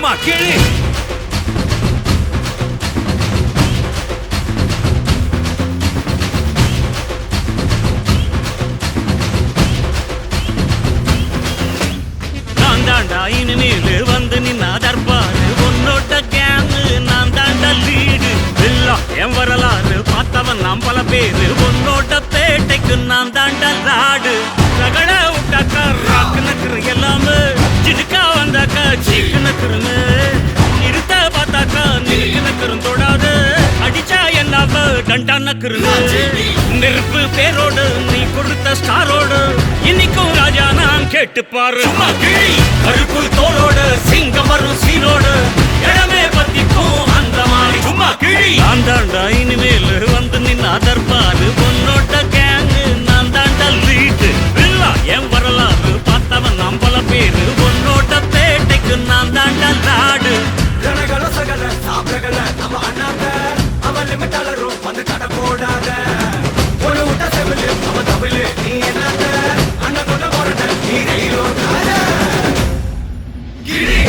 சும்மா கிழி நான் தாண்டா இனிமேல் வந்து நின்னா தர்பாரு உன்னோட கேங்கு நான் தாண்டா லீடு எல்லாம் என் வரலாறு பார்த்தவன் நாம் பல பேரு உன்னோட பேட்டைக்கு நான் தாண்டா லாடு ரகட விட்டாக்கா ராக்கு நக்குற எல்லாமே சிடுக்கா வந்தாக்கா சீக்கு நக்குருமே நிறுத்த பார்த்தாக்கா நிறுக்கு நக்குறும் தொடாது அடிச்சா என்னாவ டண்டா நக்குருங்க நெருப்பு பேரோடு நீ கொடுத்த ஸ்டாரோடு இன்னைக்கும் ராஜா நான் கேட்டு பாரு கருப்பு தோலோடு சிங்கம் வரும் சீனோடு இடமே பத்திக்கும் அந்த மாதிரி சும்மா கிழி நான் தாண்டா இனிமேல் வந்து நின்னா தர்பாரு பொன்னோட்ட கேங்கு நான் தாண்டா லீட்டு இல்ல என் வரலாறு பார்த்தவன் நாம் பல பேரு பொன்னோட்ட பேட்டைக்கு நான் தாண்டா லாடு ரணகள சகல சாப்பிடகள நம்ம அண்ணாத்த அவன் லிமிட்டாளரும் வந்து கடை போடாத ஒரு விட்ட செவிலு அவன் தமிழு நீ என்னத்த அண்ணன் கொண்ட போறத நீ ரயிலோட்டாத கிரி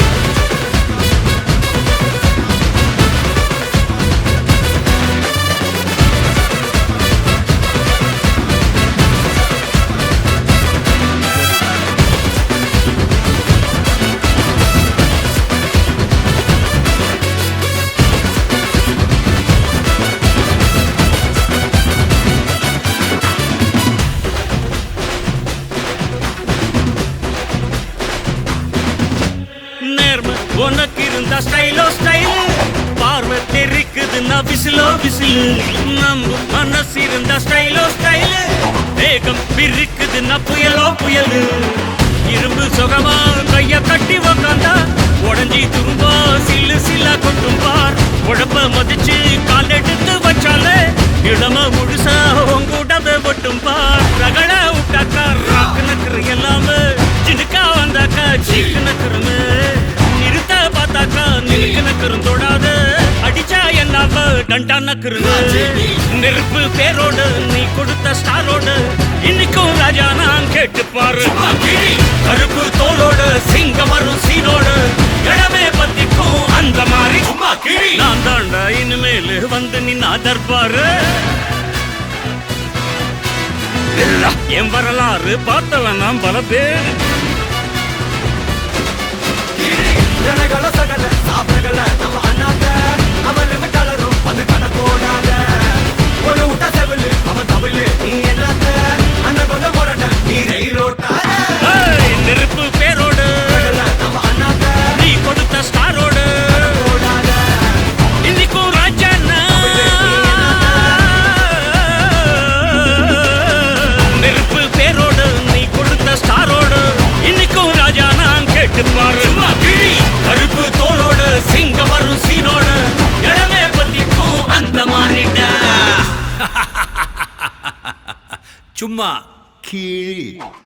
நேர்மை உனக்கு இருந்தா ஸ்டைலோ ஸ்டைல் பார்வை தெரிக்குதுன்னா விசிலோ விசிலு நம்ம மனசு இருந்தா ஸ்டைலோ ஸ்டைல் வேகம் பிரிக்குதுன்னா புயலோ புயலு இரும்பு சுகமா கைய கட்டி உக்காந்தா உடஞ்சி துரும்பா சில்லு சில்லா கொட்டும் பார் உடம்ப மதிச்சு கால் எடுத்து வச்சாலே இடம முழுசா உங்கூடவே ஒட்டும் பார் ரகட விட்டாக்கா ராக்கு நக்குற எல்லாமே சினுக்கா வந்தாக்கா சீக்கு நக்குருமே நிறுத்த பார்த்தாக்கா நிறுக்கு நக்குறும் தொடாது அடிச்சா என்னாவ டண்டா நக்குருங்க நெருப்பு பேரோடு நீ கொடுத்த ஸ்டாரோடு இன்னைக்கும் ராஜா நான் கேட்டு பாரு கருப்பு தோலோடு சிங்கம் வரும் சீனோடு இடமே பத்திக்கும் அந்த மாதிரி சும்மா கிழி நான் தாண்டா இனிமேல் வந்து நின்னா தர்பாரு இல்ல, என் வரலாறு பார்த்தவன் நான் பல பேர் ரணகள சகல சாப்பிடகள நம்ம அண்ணாத்த அவன் லிமிட்டாளரும் வந்து கடை போடாத ஒரு விட்ட செவிலு அவன் தமிழு நீ என்னத்த அண்ணன் கொண்ட போறத நீ ரயிலோட்டாத ஏய், நெருப்பு பேரோடு நம்ம அண்ணாத்த நீ கொடுத்த ஸ்டாரோடு போடாத இன்னைக்கும் ராஜா நெருப்பு பேரோடு நீ கொடுத்த ஸ்டாரோடு இன்னைக்கும் ராஜா நான் கேட்டு பாரு கருப்பு தோலோடு சிங்கம் வரும் சீனோடு இடமே பத்திக்கும் அந்த மாதிரிடா சும்மா கீழ்